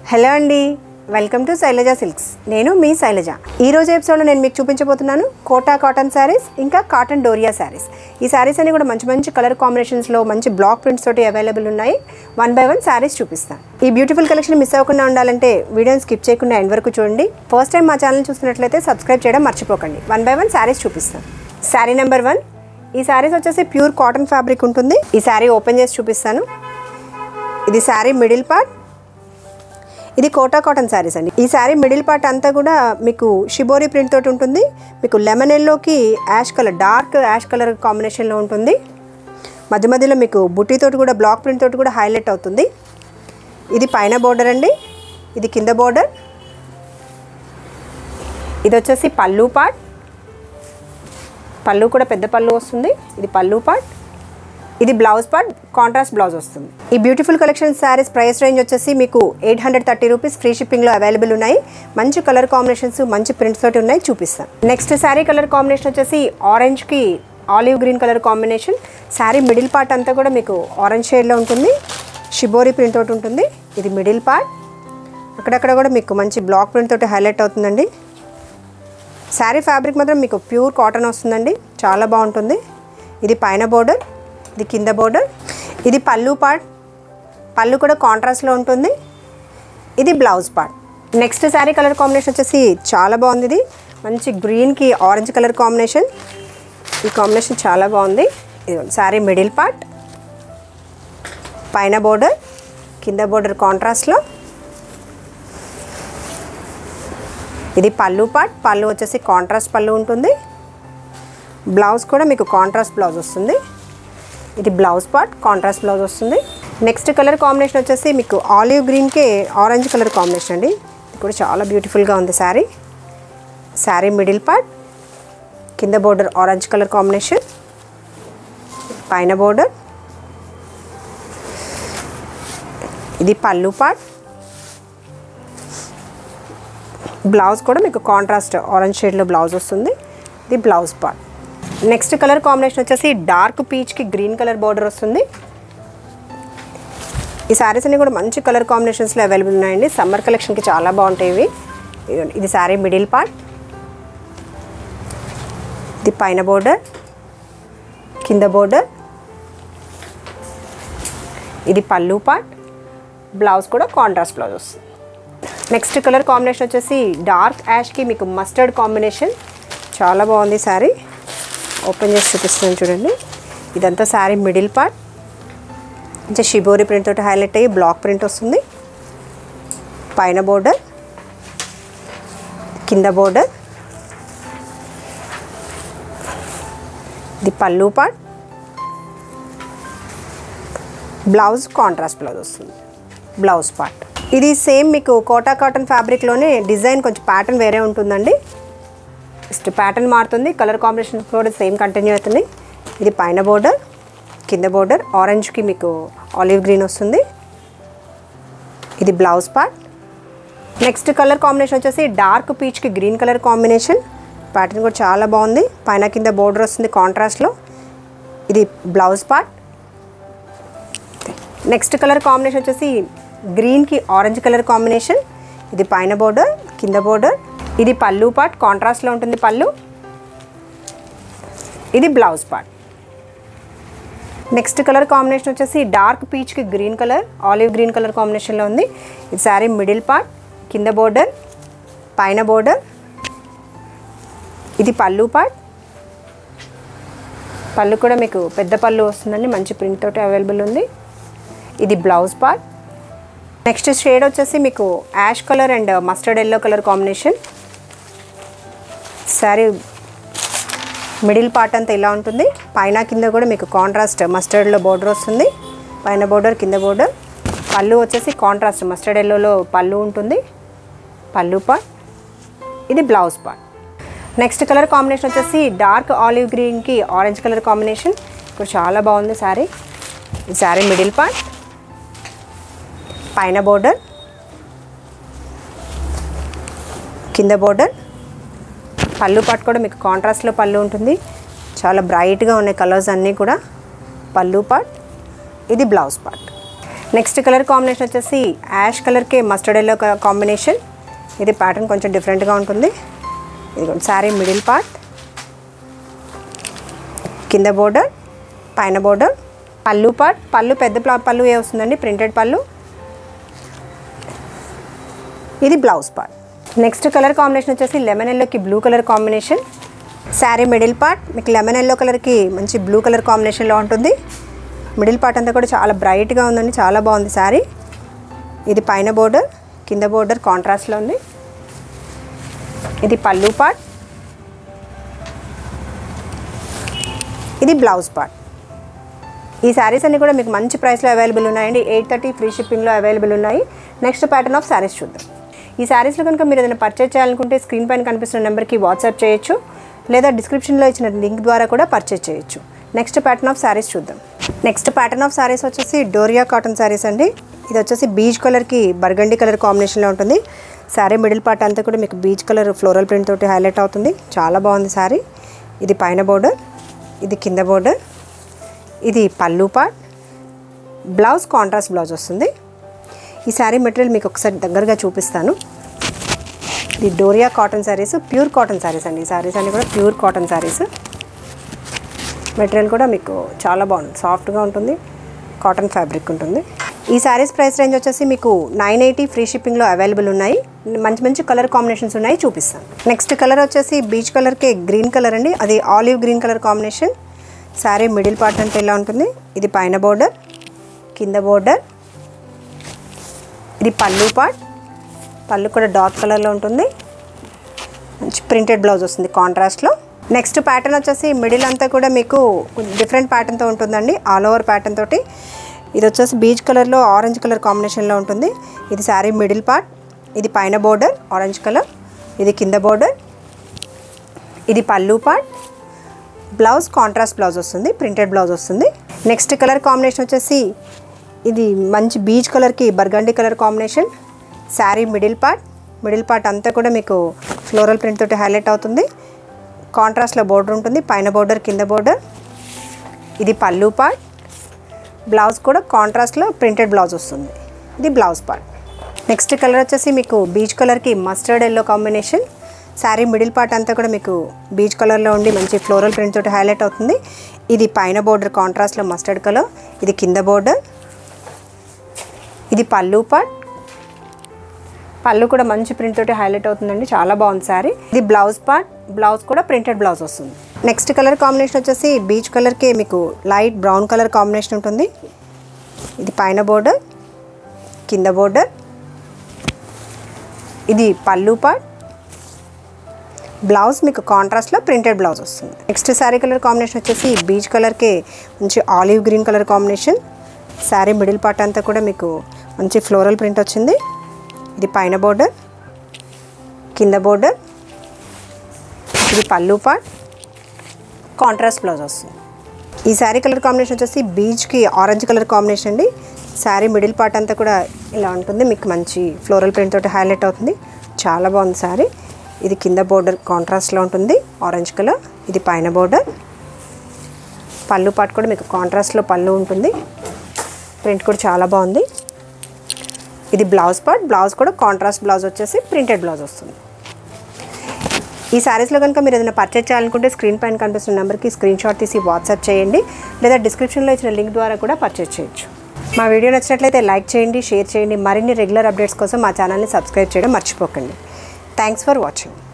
Hello అండి welcome to Shailaja silks నేను మీ శైలజ ఈ రోజు ఎపిసోడ్లో నేను మీకు చూపించబోతున్నాను కోటా కాటన్ శారీస్ ఇంకా కాటన్ డోరియా శారీస్ ఈ శారీస్ అన్ని కూడా మంచి మంచి కలర్ కాంబినేషన్స్లో మంచి బ్లాక్ ప్రింట్స్ తోటి అవైలబుల్ ఉన్నాయి వన్ బై వన్ శారీస్ చూపిస్తాను ఈ బ్యూటిఫుల్ కలెక్షన్ మిస్ అవ్వకుండా ఉండాలంటే వీడియోని స్కిప్ చేయకుండా ఎండ్ వరకు చూడండి ఫస్ట్ టైం మా ఛానల్ చూస్తున్నట్లయితే సబ్స్క్రైబ్ చేయడం మర్చిపోకండి వన్ బై వన్ శారీస్ చూపిస్తాను శారీ నెంబర్ వన్ ఈ శారీస్ వచ్చేసి ప్యూర్ కాటన్ ఫ్యాబ్రిక్ ఉంటుంది ఈ శారీ ఓపెన్ చేసి చూపిస్తాను ఇది శారీ మిడిల్ పార్ట్ ఇది కోటా కాటన్ శారీస్ అండి ఈ శారీ మిడిల్ పార్ట్ అంతా కూడా మీకు షిబోరి ప్రింట్ తోటి ఉంటుంది మీకు లెమన్ ఎల్లోకి ash colour dark ash colour కాంబినేషన్లో ఉంటుంది మధ్య మధ్యలో మీకు బుట్టి తోటి కూడా బ్లాక్ ప్రింట్ తోటి కూడా హైలైట్ అవుతుంది ఇది పైన బోర్డర్ అండి ఇది కింద బోర్డర్ ఇది వచ్చేసి పళ్ళు పార్ట్ పళ్ళు కూడా పెద్ద పళ్ళు వస్తుంది ఇది పళ్ళు పార్ట్ ఇది బ్లౌజ్ పార్ట్ కాంట్రాస్ట్ బ్లౌజ్ వస్తుంది ఈ beautiful collection saris price range వచ్చేసి మీకు eight hundred thirty rupees free షిప్పింగ్లో అవైలబుల్ ఉన్నాయి మంచి కలర్ కాంబినేషన్స్ మంచి ప్రింట్స్ తోటి ఉన్నాయి చూపిస్తాను నెక్స్ట్ శారీ కలర్ కాంబినేషన్ వచ్చేసి ఆరెంజ్కి olive green colour combination sari middle part అంతా కూడా మీకు ఆరెంజ్ షేడ్లో ఉంటుంది షిబోరి ప్రింట్ తోటి ఉంటుంది ఇది మిడిల్ పార్ట్ అక్కడక్కడ కూడా మీకు మంచి బ్లాక్ ప్రింట్ తోటి హైలైట్ అవుతుందండి శారీ ఫ్యాబ్రిక్ మాత్రం మీకు ప్యూర్ కాటన్ వస్తుందండి చాలా బాగుంటుంది ఇది పైన బోర్డర్ ఇది కింద బోర్డర్ ఇది పళ్ళు పార్ట్ పళ్ళు కూడా కాంట్రాస్ట్లో ఉంటుంది ఇది blouse part next sari colour combination వచ్చేసి చాలా బాగుంది ఇది మంచి గ్రీన్కి ఆరెంజ్ కలర్ కాంబినేషన్ ఈ కాంబినేషన్ చాలా బాగుంది ఇది శారీ మిడిల్ పార్ట్ పైన బోర్డర్ కింద బోర్డర్ కాంట్రాస్ట్లో ఇది పళ్ళు పార్ట్ పళ్ళు వచ్చేసి కాంట్రాస్ట్ పళ్ళు ఉంటుంది బ్లౌజ్ కూడా మీకు కాంట్రాస్ట్ బ్లౌజ్ వస్తుంది ఇది బ్లౌజ్ పార్ట్ కాంట్రాస్ట్ బ్లౌజ్ వస్తుంది నెక్స్ట్ కలర్ కాంబినేషన్ వచ్చేసి మీకు ఆలివ్ గ్రీన్కే ఆరెంజ్ కలర్ కాంబినేషన్ అండి ఇది కూడా చాలా బ్యూటిఫుల్గా ఉంది శారీ శారీ మిడిల్ పార్ట్ కింద బోర్డర్ ఆరెంజ్ కలర్ కాంబినేషన్ పైన బోర్డర్ ఇది పళ్ళు పార్ట్ బ్లౌజ్ కూడా మీకు కాంట్రాస్ట్ ఆరెంజ్ షేడ్లో బ్లౌజ్ వస్తుంది ఇది blouse part next colour combination వచ్చేసి డార్క్ పీచ్కి గ్రీన్ కలర్ బార్డర్ వస్తుంది ఈ శారీస్ అన్ని కూడా మంచి కలర్ కాంబినేషన్స్లో అవైలబుల్ ఉన్నాయండి సమ్మర్ కలెక్షన్కి చాలా బాగుంటాయి ఇవి ఇదిగోండి. ఇది శారీ మిడిల్ పార్ట్ ఇది పైన బోర్డర్ కింద బోర్డర్ ఇది పళ్ళు పార్ట్ బ్లౌజ్ కూడా కాంట్రాస్ట్ బ్లౌజ్ వస్తుంది నెక్స్ట్ కలర్ కాంబినేషన్ వచ్చేసి డార్క్ యాష్కి మీకు మస్టర్డ్ కాంబినేషన్ చాలా బాగుంది శారీ ఓపెన్ చేసి చూపిస్తున్నాను చూడండి ఇదంతా శారీ మిడిల్ పార్ట్ కొంచెం షిబోరి ప్రింట్ తోటి హైలైట్ అయ్యి బ్లాక్ ప్రింట్ వస్తుంది పైన బోర్డర్ కింద బోర్డర్ ఇది పళ్ళు పార్ట్ బ్లౌజ్ కాంట్రాస్ట్ బ్లౌజ్ వస్తుంది బ్లౌజ్ పార్ట్ ఇది సేమ్ మీకు కోటా కాటన్ ఫ్యాబ్రిక్లోనే డిజైన్ కొంచెం ప్యాటర్న్ వేరే ఉంటుందండి జస్ట్ ప్యాటర్న్ మారుతుంది కలర్ కాంబినేషన్ కూడా సేమ్ కంటిన్యూ అవుతుంది ఇది పైన బోర్డర్ కింద బోర్డర్ ఆరెంజ్కి మీకు ఆలివ్ గ్రీన్ వస్తుంది ఇది blouse part next colour combination వచ్చేసి డార్క్ పీచ్కి గ్రీన్ కలర్ కాంబినేషన్ ప్యాటర్న్ కూడా చాలా బాగుంది పైన కింద బోర్డర్ వస్తుంది కాంట్రాస్ట్లో ఇది blouse part next colour combination వచ్చేసి గ్రీన్కి ఆరెంజ్ కలర్ కాంబినేషన్ ఇది పైన బోర్డర్ కింద బోర్డర్ ఇది పళ్ళు పార్ట్ కాంట్రాస్ట్లో ఉంటుంది పళ్ళు ఇది blouse part next colour combination వచ్చేసి డార్క్ పీచ్కి green colour olive green colour కాంబినేషన్లో ఉంది ఇది శారీ మిడిల్ పార్ట్ కింద బోర్డర్ పైన బోర్డర్ ఇది పళ్ళు పార్ట్ పళ్ళు కూడా మీకు పెద్ద పళ్ళు వస్తుందండి మంచి ప్రింట్ తోటి అవైలబుల్ ఉంది ఇది బ్లౌజ్ పార్ట్ నెక్స్ట్ షేడ్ వచ్చేసి మీకు ash colour and mustard yellow colour combination sari middle part అంతా ఇలా ఉంటుంది పైన కింద కూడా మీకు కాంట్రాస్ట్ మస్టర్డ్లో బోర్డర్ వస్తుంది పైన బోర్డర్ కింద బోర్డర్ పళ్ళు వచ్చేసి కాంట్రాస్ట్ మస్టర్డ్ ఎల్లోలో పళ్ళు ఉంటుంది పళ్ళు పార్ట్ ఇది blouse part next colour combination వచ్చేసి డార్క్ ఆలివ్ గ్రీన్కి ఆరెంజ్ కలర్ కాంబినేషన్ ఇక్కడ చాలా బాగుంది శారీ ఈ శారీ మిడిల్ పార్ట్ పైన బోర్డర్ కింద బోర్డర్ పళ్ళు పాటు కూడా మీకు కాంట్రాస్ట్లో పళ్ళు ఉంటుంది చాలా బ్రైట్గా ఉన్నాయి కలర్స్ అన్నీ కూడా పళ్ళు పార్ట్ ఇది blouse part next colour combination వచ్చేసి యాష్ కలర్కి మస్టర్డ్ ఎల్లో కాంబినేషన్ ఇది ప్యాటర్న్ కొంచెం డిఫరెంట్గా ఉంటుంది ఇది శారీ మిడిల్ పార్ట్ కింద బోర్డర్ పైన బోర్డర్ పళ్ళు పార్ట్ పళ్ళు పెద్ద ప్లా- పళ్ళు ఏ వస్తుందండి ప్రింటెడ్ పళ్ళు ఇది blouse part next colour combination వచ్చేసి లెమన్ ఎల్లోకి blue colour combination sari middle part మీకు లెమన్ ఎల్లో కలర్కి మంచి బ్లూ కలర్ కాంబినేషన్లో ఉంటుంది మిడిల్ పార్ట్ అంతా కూడా చాలా బ్రైట్గా ఉందండి చాలా బాగుంది శారీ ఇది పైన బోర్డర్ కింద బోర్డర్ కాంట్రాస్ట్లో ఉంది ఇది పళ్ళు పార్ట్ ఇది బ్లౌజ్ పార్ట్ ఈ శారీస్ అన్ని కూడా మీకు మంచి ప్రైస్లో అవైలబుల్ ఉన్నాయండి ఎయిట్ థర్టీ ఫ్రీ షిప్పింగ్లో అవైలబుల్ ఉన్నాయి నెక్స్ట్ ప్యాటర్న్ ఆఫ్ శారీస్ చూద్దాం ఈ శారీస్లో కనుక మీరు ఏదైనా పర్చేజ్ చేయాలనుకుంటే స్క్రీన్ పైన కనిపిస్తున్న నెంబర్కి వాట్సాప్ చేయొచ్చు లేదా డిస్క్రిప్షన్లో ఇచ్చిన లింక్ ద్వారా కూడా పర్చేజ్ చేయొచ్చు నెక్స్ట్ ప్యాటర్న్ ఆఫ్ శారీస్ చూద్దాం నెక్స్ట్ ప్యాటర్న్ ఆఫ్ శారీస్ వచ్చేసి డోరియా కాటన్ శారీస్ అండి ఇది వచ్చేసి బీచ్ కలర్కి బర్గండి కలర్ కాంబినేషన్లో ఉంటుంది శారీ మిడిల్ పార్ట్ అంతా కూడా మీకు బీచ్ కలర్ ఫ్లోరల్ ప్రింట్ తోటి హైలైట్ అవుతుంది చాలా బాగుంది శారీ ఇది పైన బోర్డర్ ఇది కింద బోర్డర్ ఇది పళ్ళు పార్ట్ బ్లౌజ్ కాంట్రాస్ట్ బ్లౌజ్ వస్తుంది ఈ శారీ మెటీరియల్ మీకు ఒకసారి దగ్గరగా చూపిస్తాను ఇది Doria cotton saris pure cotton saris అండి ఈ శారీస్ అన్ని కూడా ప్యూర్ కాటన్ శారీస్ మెటీరియల్ కూడా మీకు చాలా బాగుంది సాఫ్ట్గా ఉంటుంది కాటన్ ఫ్యాబ్రిక్ ఉంటుంది ఈ శారీస్ ప్రైస్ రేంజ్ వచ్చేసి మీకు నైన్ ఎయిటీ ఫ్రీ షిప్పింగ్లో అవైలబుల్ ఉన్నాయి మంచి మంచి కలర్ కాంబినేషన్స్ ఉన్నాయి చూపిస్తాను నెక్స్ట్ కలర్ వచ్చేసి బీచ్ కలర్కి గ్రీన్ కలర్ అండి అది olive green colour combination sari middle part అంటే ఇలా ఉంటుంది ఇది పైన బోర్డర్ కింద బోర్డర్ ఇది పళ్ళు పార్ట్ పళ్ళు కూడా డార్క్ కలర్లో ఉంటుంది మంచి ప్రింటెడ్ బ్లౌజ్ వస్తుంది కాంట్రాస్ట్లో నెక్స్ట్ ప్యాటర్న్ వచ్చేసి మిడిల్ అంతా కూడా మీకు డిఫరెంట్ ప్యాటర్న్తో ఉంటుందండి ఆల్ ఓవర్ ప్యాటర్న్ తోటి ఇది వచ్చేసి బీచ్ కలర్లో ఆరెంజ్ కలర్ కాంబినేషన్లో ఉంటుంది ఇది శారీ మిడిల్ పార్ట్ ఇది పైన బోర్డర్ ఆరెంజ్ కలర్ ఇది కింద బోర్డర్ ఇది పళ్ళు పార్ట్ బ్లౌజ్ కాంట్రాస్ట్ బ్లౌజ్ వస్తుంది ప్రింటెడ్ బ్లౌజ్ వస్తుంది నెక్స్ట్ కలర్ కాంబినేషన్ వచ్చేసి ఇది మంచి బీచ్ కలర్కి burgundy colour combination sari middle part middle part అంతా కూడా మీకు ఫ్లోరల్ ప్రింట్ తోటి హైలైట్ అవుతుంది కాంట్రాస్ట్లో బోర్డర్ ఉంటుంది పైన బోర్డర్ కింద బోర్డర్ ఇది పళ్ళు పార్ట్ బ్లౌజ్ కూడా కాంట్రాస్ట్లో ప్రింటెడ్ బ్లౌజ్ వస్తుంది ఇది బ్లౌజ్ పార్ట్ నెక్స్ట్ కలర్ వచ్చేసి మీకు బీచ్ కలర్కి mustard yellow combination sari middle part అంతా కూడా మీకు బీచ్ కలర్లో ఉండి మంచి ఫ్లోరల్ ప్రింట్ తోటి హైలైట్ అవుతుంది ఇది పైన బోర్డర్ కాంట్రాస్ట్లో మస్టర్డ్ కలర్ ఇది కింద బోర్డర్ ఇది పళ్ళు పార్ట్ పళ్ళు కూడా మంచి ప్రింట్ తోటి హైలైట్ అవుతుందండి చాలా బాగుంది శారీ ఇది బ్లౌజ్ పార్ట్ బ్లౌజ్ కూడా ప్రింటెడ్ బ్లౌజ్ వస్తుంది నెక్స్ట్ కలర్ కాంబినేషన్ వచ్చేసి బీచ్ కలర్కి మీకు లైట్ బ్రౌన్ కలర్ కాంబినేషన్ ఉంటుంది ఇది పైన బోర్డర్ కింద బోర్డర్ ఇది పళ్ళు పార్ట్ బ్లౌజ్ మీకు కాంట్రాస్ట్లో ప్రింటెడ్ బ్లౌజ్ వస్తుంది నెక్స్ట్ శారీ కలర్ కాంబినేషన్ వచ్చేసి బీచ్ కలర్కి మంచి olive green colour combination sari middle part అంతా కూడా మీకు మంచి ఫ్లోరల్ ప్రింట్ వచ్చింది ఇది పైన బోర్డర్ కింద బోర్డర్ ఇది పళ్ళు పార్ట్ కాంట్రాస్ట్ బ్లౌజ్ వస్తుంది ఈ శారీ కలర్ కాంబినేషన్ వచ్చేసి బీచ్కి ఆరెంజ్ కలర్ కాంబినేషన్ అండి శారీ మిడిల్ పార్ట్ అంతా కూడా ఇలా ఉంటుంది మీకు మంచి ఫ్లోరల్ ప్రింట్ తోటి హైలైట్ అవుతుంది చాలా బాగుంది శారీ ఇది కింద బోర్డర్ కాంట్రాస్ట్లో ఉంటుంది ఆరెంజ్ కలర్ ఇది పైన బోర్డర్ పళ్ళు పార్ట్ కూడా మీకు కాంట్రాస్ట్లో పళ్ళు ఉంటుంది ప్రింట్ కూడా చాలా బాగుంది ఇది బ్లౌజ్ పార్ట్ బ్లౌజ్ కూడా కాంట్రాస్ట్ బ్లౌజ్ వచ్చేసి ప్రింటెడ్ బ్లౌజ్ వస్తుంది ఈ శారీస్లో కనుక మీరు ఏదైనా పర్చేజ్ చేయాలనుకుంటే స్క్రీన్ పైన కనిపిస్తున్న నెంబర్కి స్క్రీన్ షాట్ తీసి వాట్సాప్ చేయండి లేదా డిస్క్రిప్షన్లో ఇచ్చిన లింక్ ద్వారా కూడా పర్చేజ్ చేయొచ్చు మా వీడియో నచ్చినట్లయితే లైక్ చేయండి షేర్ చేయండి మరిన్ని రెగ్యులర్ అప్డేట్స్ కోసం మా ఛానల్ని సబ్స్క్రైబ్ చేయడం మర్చిపోకండి థ్యాంక్స్ ఫర్ వాచింగ్